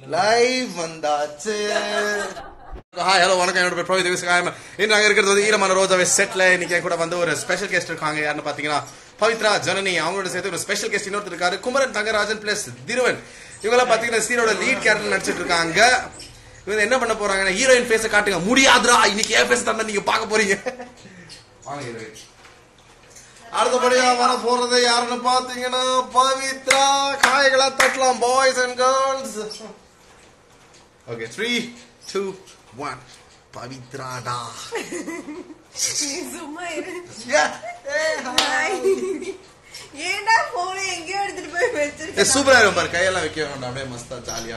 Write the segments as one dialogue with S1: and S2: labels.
S1: Live வந்தாச்சு hi hello வணக்கம் என்னோட பேர் பிரவி தேவிஸ்காயம் இன்னும் நாங்கள் இருக்கிறது வந்து ஈரமான ரோஜாவே செட்ல இன்னைக்கு என் கூட வந்து ஒரு ஸ்பெஷல் கெஸ்ட் இருக்காங்க யாருன்னு பாத்தீங்கன்னா பவித்ரா ஜனனி அவங்களோட சேர்த்து ஒரு ஸ்பெஷல் கெஸ்ட் இன்னொருத்தர் இருக்காரு குமரன் தங்கராஜன் பிளஸ் திருவன் இவங்கெல்லாம் பாத்தீங்கன்னா சீனோட லீட் கேரக்டர் நடிச்சிட்டு இருக்காங்க இவங்க என்ன பண்ண போறாங்கன்னா ஹீரோயின் ஃபேஸ காட்டுங்க முடியாதுடா இன்னைக்கு ஏன் ஃபேஸ் தந்தா நீங்க பார்க்க போறீங்க வாங்க ஹீரோயின் அடுத்தபடியா வர போறது யாருன்னு பாத்தீங்கன்னா பவித்ரா காய்களா தட்டலாம் boys and girls okay three two one பவித்ராடா
S2: நீ சும்மா இரு
S1: Yeah.
S2: Hi. ஏன்டா போன எங்கேயோ எடுத்துட்டு போய்
S1: ஏ,
S2: வச்சிருக்க
S1: சூப்பரா இருக்கும் பாரு கையெல்லாம் வைக்க வேண்டாம் அப்படியே மஸ்தா ஜாலியா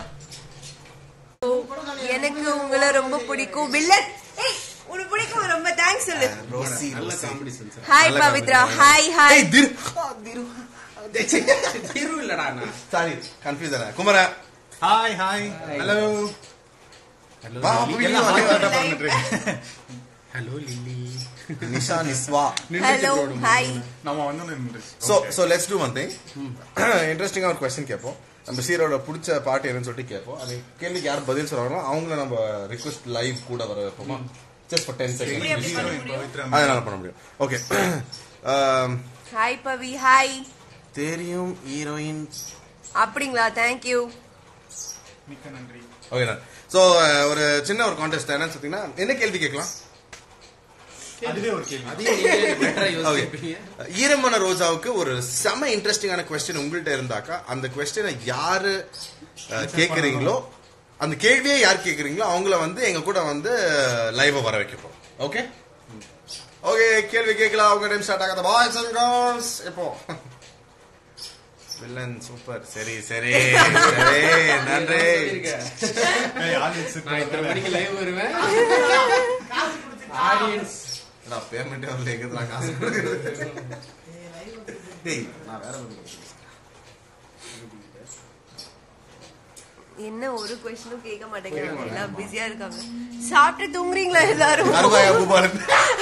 S2: எனக்கு உங்களை ரொம்ப பிடிக்கும் வில்லன் ஏய் உனக்கு பிடிக்கும் ரொம்ப தேங்க்ஸ் சொல்லு
S1: ரோசி
S3: நல்ல காமெடி சென்ஸ்
S2: ஹாய்
S1: நல்ல
S2: பவித்ரா
S1: comedy.
S2: ஹாய் ஹாய்
S1: ஏய் திரு ஆ, திரு
S3: ஹீரோ இல்லடா நான்
S1: சாரி கன்ஃபியூஸ் ஆன குமரா
S3: ஹாய் ஹாய் ஹலோ
S1: வா, அப்ப
S3: எல்லாம்
S1: video
S3: ஹாய்
S1: வாங்க.
S3: பண்ணிட்டு hello Lilly
S1: Nisha Niswa
S2: hello hi
S3: நம்ம வந்து நின்றுச்சு
S1: so so let's do one thing இன்ட்ரெஸ்டிங்கா ஒரு கொஸ்டின் கேட்போம் நம்ம சீரோட பிடிச்ச பாட்டு என்னன்னு சொல்லிட்டு கேட்போம் அது கேள்விக்கு யார் பதில் சொல்றாங்களோ அவங்கள நம்ம ரிக்வெஸ்ட் லைவ் கூட வர வைப்போமா just for ten second
S3: heroine Pavithra
S1: அதனால பண்ண முடியும் ஓகே
S2: ஹாய் பவி ஹாய்
S1: தெரியும் ஹீரோயின்
S2: அப்படிங்களா தேங்க் யூ
S3: மிக்க நன்றி
S1: ஓகே ஸோ ஒரு சின்ன ஒரு கான்டெஸ்ட் என்னன்னு பார்த்தீங்கன்னா என்ன கேள்வி கேட்கலாம்
S3: அதுவே ஒரு கேள்வி
S4: அதையும் நீங்களே better ஆ
S1: ஓகே
S4: யோசிப்பீங்க.
S1: ஈரமான ரோஜாவுக்கு ஒரு செம இன்ட்ரெஸ்டிங்கான கொஸ்டின் உங்கள்கிட்ட இருந்தாக்கா அந்த கொஸ்டினை யாரு அஹ், கேக்குறீங்களோ அந்த கேள்வியே யார் கேக்குறீங்களோ அவங்கள வந்து எங்க கூட வந்து லைவ் வர வைக்க போறோம் ஓகே ஓகே கேள்வி கேட்கலாம் அவங்க டைம் ஸ்டார்ட் ஆகாத பாய்ஸ் அண்ட் கேர்ள்ஸ் இப்போ வில்லன் சூப்பர் சரி சரி சரி நன்றி
S3: ஏய், audience
S4: நான் இத்தனை
S3: இருக்காங்க.
S4: மணிக்கு live வருவேன். Audience.
S1: நான் பேமெண்ட் வரல எங்க நான் காசு கொடுக்குறது? டேய் நான் வேற ஒன்று
S2: என்ன ஒரு கொஸ்டினும் கேட்க மாட்டேங்கிறாங்க எல்லாம் பிஸியா இருக்காங்க சாப்பிட்டு தூங்குறீங்களா எல்லாரும்
S1: கருவாயா பூபாலன்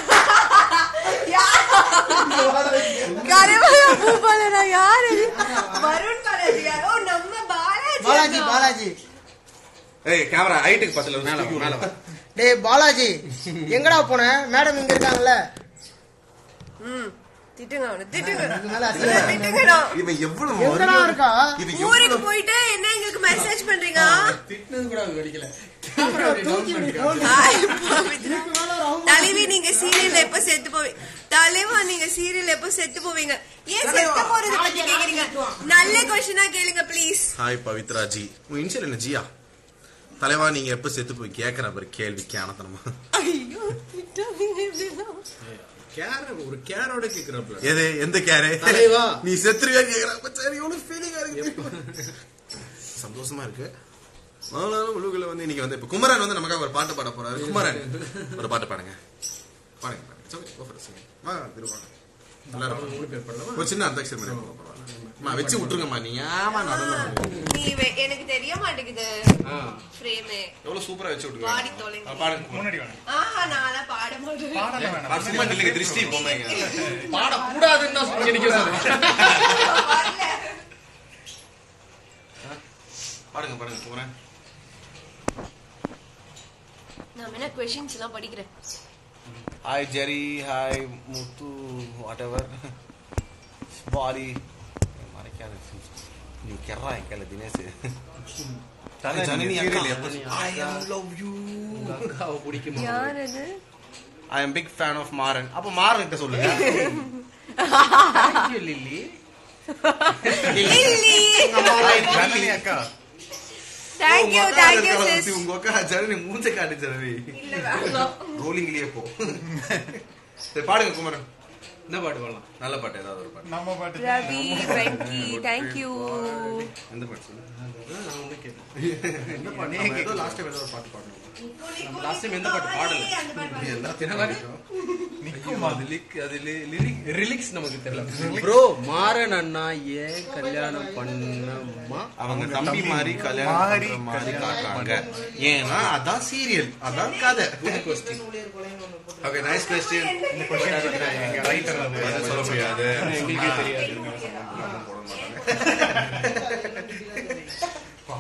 S2: கருவாயா பூபாலனா யாரு வருண் பாலாஜி யார்? ஓ நம்ம பாலாஜி
S5: பாலாஜி
S2: அண்ணா.
S5: பாலாஜி
S1: ஏய் கேமரா ஹைட்டுக்கு பத்தல
S4: மேல வா, மேல வா.
S5: டேய் பாலாஜி எங்கடா போன மேடம் இங்க இருக்காங்கல்ல
S2: ம் திட்டுங்க அவனை திட்டுங்க
S5: இதுக்கு மேல அசிங்கம்.
S2: இவனை திட்டுங்கடா
S1: இவன் எவ்வளவு
S5: எங்கடா
S1: மரியாதை-
S5: இருக்கா?
S1: இவன்
S2: ஊருக்கு
S1: எவ்வளவு
S2: போயிட்டு என்ன எங்களுக்கு மெசேஜ் பண்றீங்க
S4: திட்டுனது கூட அவங்க வெடிக்கல. Camera அப்படியே down பண்ணிருக்காங்க.
S2: ஹாய் பவித்ரா. தலைவி நீங்க சீரியல்ல எப்ப செத்து போவீங்க தலைவா நீங்க சீரியல்ல எப்ப செத்து போவீங்க ஏன் செத்து போறது பத்தி கேக்குறீங்க நல்ல கொஸ்டினா கேளுங்க ப்ளீஸ்
S1: ஹாய் பவித்ரா ஜி உங்க இனிஷியல் என்ன ஜியா தலைவா நீங்க எப்ப செத்து போய் கேக்குற பாரு கேள்வி கேனத்தனமா
S2: ஐயோ திட்டாதீங்க இப்படிலாம்.
S4: Care ஒரு கேரோட கேக்குறாப்ல.
S1: எது எந்த கேரு
S4: தலைவா.
S1: நீ செத்துருவியா கேக்குற சரி எவ்வளவு ஃபீலிங்கா இருக்கு சந்தோஷமா இருக்கு ஆனாலும் உலகில் வந்து இன்னைக்கு வந்து இப்ப குமரன் வந்து நமக்காக ஒரு பாட்டு பாட போறாரு குமரன் ஒரு பாட்டு பாடுங்க பாடுங்க பாடுங்க சரி, go for it, sing. வா திருவாங்க எல்லாரும்
S4: மூணு பேர் பண்ணலாமா?
S1: ஒரு சின்ன அந்தக்ஷர் மாதிரி போக பரவாயில்ல வச்சு விட்டுருங்கம்மா நீ ஏமா நடுவில்
S2: நீ வே- எனக்கு தெரிய மாட்டேங்குது
S4: ஆ.
S2: ஃப்ரேமே
S1: எவ்வளவு சூப்பரா வச்சு விட்டுருங்க
S2: பாடி தொலைங்க.
S1: ஆ, பாடுங்க
S3: முன்னாடி வாங்க
S2: ஆஹா நான்லாம் பாட மாட்டேன்
S3: பாடலாம் வேணாம்.
S1: பாடு, சும்மா நில்லுங்க திருஷ்டி போமைங்க
S4: பாடக்கூடாதுன்னு தான் சொல்லி நிக்க சொன்னேன்.
S2: வரல.
S1: பாடுங்க பாடுங்க குமரன்
S2: நான் என்ன கொஸ்டின்ஸ் எல்லாம் படிக்கிறேன்
S1: hi Jerry hi Muthu whatever பாலி மறைக்காத நீ கெர்றா என் கையில தினேஷ்
S3: தலை,
S1: ஜனனி
S3: நீங்க
S1: அக்கா
S3: serial
S1: எப்ப ஐ அம் லவ் யூ
S4: உங்க அக்காவை பிடிக்குமா?
S2: யார் அது
S1: I am big fan of Maran அப்ப மாறன் கிட்ட சொல்லுங்க
S4: Thank you, லில்லி.
S3: ஜனனி அக்கா
S2: தேங்க்யூ
S1: உங்க அக்கா
S2: தேங்க்யூ
S1: இருக்காளா
S2: சிஸ்
S1: ஒருத்தி, உங்க அக்கா ஜனனி மூஞ்ச காட்டு ஜனனி
S2: இல்ல வேணாம்
S1: ரோலிங்லயே போ சரி பாடுங்க குமரன்
S4: என்ன பாட்டு பாடலாம்?
S1: நல்ல பாட்டு ஏதாவது ஒரு பாட்டு
S3: நம்ம பாட்டு
S2: ரவி வெங்கி தேங்க்யூ
S1: எந்த பாட்டு சொல்லு
S4: ஆ, நான் ஒண்ணு கேட்டேன்.
S1: என்ன பாட்டு நம்ம ஏதோ லாஸ்ட் டைம் ஏதோ ஒரு பாட்டு பாடணும்
S4: நம்ம last time எந்த பாட்டு பாடல?
S1: எல்லாத்தையும்
S4: என்ன
S1: பாடிட்டோம்.
S4: நிக்குமா? அது லிக்- அது லி- lyric- lyrics நமக்கு தெரியல. Bro, மாறன் அண்ணா ஏன் கல்யாணம் பண்ணம்மா?
S1: அவங்க தம்பி மாதிரி கல்யாணம்
S3: மாறி
S1: பண்ற மாதிரி
S3: கல்யாணம்
S1: காட்டுறாங்க ஏன்னா அதான் சீரியல் அதான் கதை ஓகே நைஸ் கொஸ்டின்
S3: இந்த கொஸ்டின் எங்க ரைட்டர்
S1: பதில் சொல்ல முடியாது
S4: எங்களுக்கே தெரியாது.
S3: பாவம் பவித்ரா.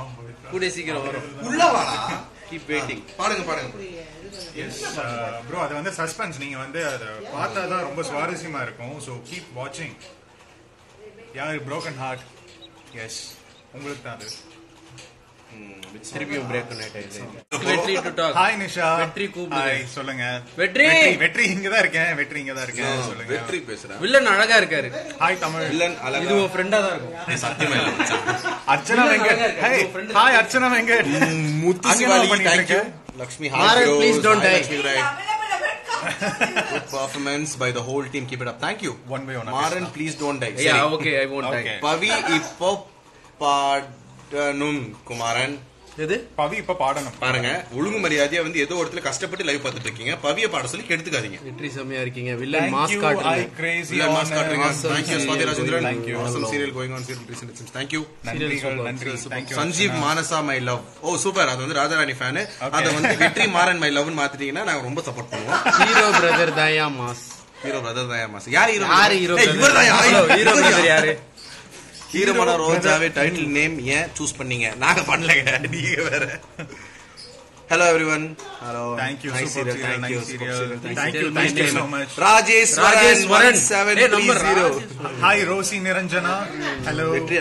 S4: கூடிய சீக்கிரம் வரும்
S1: உள்ள வாடா
S4: கீப் வெயிட்டிங்
S1: பாடுங்க பாடுங்க
S3: ப்ரோ அது வந்து சஸ்பென்ஸ் நீங்க வந்து அதை பார்த்தா தான் ரொம்ப சுவாரஸ்யமா இருக்கும் ஸோ கீப் வாட்சிங் யார் broken ஹார்ட் எஸ் உங்களுக்கு தான் அது
S4: திருப்பியும் பிரேக் வெற்றி டு டாக்
S3: ஹாய் நிஷா
S4: வெற்றி கூப்பிடுங்க.
S3: ஹாய் சொல்லுங்க
S4: வெற்றி!
S3: வெற்றி இங்க தான் இருக்கேன் வெற்றி இங்க தான் இருக்கேன் சொல்லுங்க
S1: வெற்றி பேசுறேன்
S4: வில்லன் அழகா இருக்காரு
S3: ஹாய் தமிழ்
S1: வில்லன்
S4: இது
S1: அழகா
S4: உன் ஃப்ரெண்டா தான் இருக்கும்
S1: சத்தியமா இல்ல மச்சான்.
S3: அர்ச்சனா
S4: வில்லன்
S3: வெங்கட்
S4: அழகா இருக்காரு.
S3: ஹாய்
S4: உங்க friend
S3: ஹாய் அர்ச்சனா வெங்கட்
S1: முத்து
S3: அங்க
S1: சிவாலி
S3: என்ன பண்ணிட்டு
S1: தேங்க் யூ
S3: இருக்க?
S1: Lakshmi
S4: Maran,
S1: hi
S4: please
S1: bros.
S4: don't
S1: Hi,
S4: die.
S1: Lakshmi Rai. Good performance by the whole team. Keep it up. Thank you.
S3: One by one.
S1: Maran, please don't die.
S4: யா
S1: சரி.
S4: Okay I won't
S3: Okay.
S4: Time
S1: Pavi இப்போ பாடணும் குமாரன்
S4: எது
S3: பவி இப்ப பாடணும்
S1: பாருங்க ஒழுங்கு மரியாதையா வந்து ஏதோ ஒரு இடத்துல கஷ்டப்பட்டு லைவ் பார்த்துட்டு இருக்கீங்க பவிய பாட சொல்லி கெடுத்துக்காதீங்க
S4: வெற்றி செம்மையா இருக்கீங்க villain
S3: Thank
S4: mass
S3: you, I
S4: காட்டுறீங்க
S3: crazy
S1: இல்ல
S3: on,
S1: மாஸ் காட்டுறீங்க
S4: awesome
S1: thank you
S4: serial.
S1: Swathi Rajendran
S3: Thank you.
S1: awesome serial going on serial recent thank you
S3: நன்றிகள்
S4: super.
S3: நன்றி thank you
S1: Sanjeev Manasa my love oh super அது வந்து ராஜாராணி ஃபேன் அத வந்து வெற்றி மாறன் மை லவ்னு மாத்திட்டீங்கன்னா நாங்க ரொம்ப சப்போர்ட் பண்ணுவோம்
S4: ஹீரோ பிரதர் தாயா மாஸ்
S1: ஹீரோ பிரதர் தான் மாஸ் யார் ஹீரோ
S4: யாரு ஹீரோ
S1: இவர் தான்
S4: ஹீரோ பிரதர் யாரு
S1: ஹீரோமான ரோஜாவே டைட்டில் நேம் ஏன் சூஸ் பண்ணீங்க நாங்க பண்ணலங்க நீங்க வேற hello everyone hello
S3: Thank you,
S1: nice
S3: super
S1: serial
S3: serial,
S1: thank you
S3: nice serial.
S1: Super
S3: Thank you,
S4: Tell
S3: thank
S4: my
S3: you so
S4: name.
S3: much.
S1: Rajesh
S4: Rajesh வரன்.
S1: செவன்
S4: ஏய், number
S1: zero
S3: hi Rosie Niranjana hello
S1: Vetri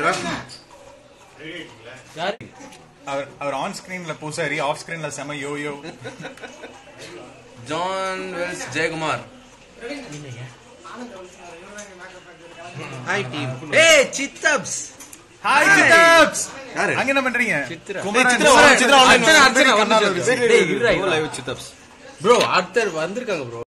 S4: யாரு
S3: அவர் அவர் on ஸ்கிரீன்ல பூசாரி ஆஃப் ஸ்கிரீன்ல செம yo yo
S1: John Wells Jayakumar
S4: hi team
S1: ஏய் சித்தப்ஸ்
S3: hi சித்தாப்ஸ்
S1: யாரு
S3: அங்க என்ன பண்றீங்க
S4: சித்ரா.
S3: குமரன்
S1: சித்ரா, சித்ரா online
S4: அர்ச்சனா, அர்ச்சனா,
S1: கண்ணால
S4: வந்துச்சு.
S1: இருக்கு.
S4: டேய், இருடா, இருடா.
S1: லைவ் சித்தப்ஸ்
S4: ப்ரோ அடுத்தர் வந்திருக்காங்க ப்ரோ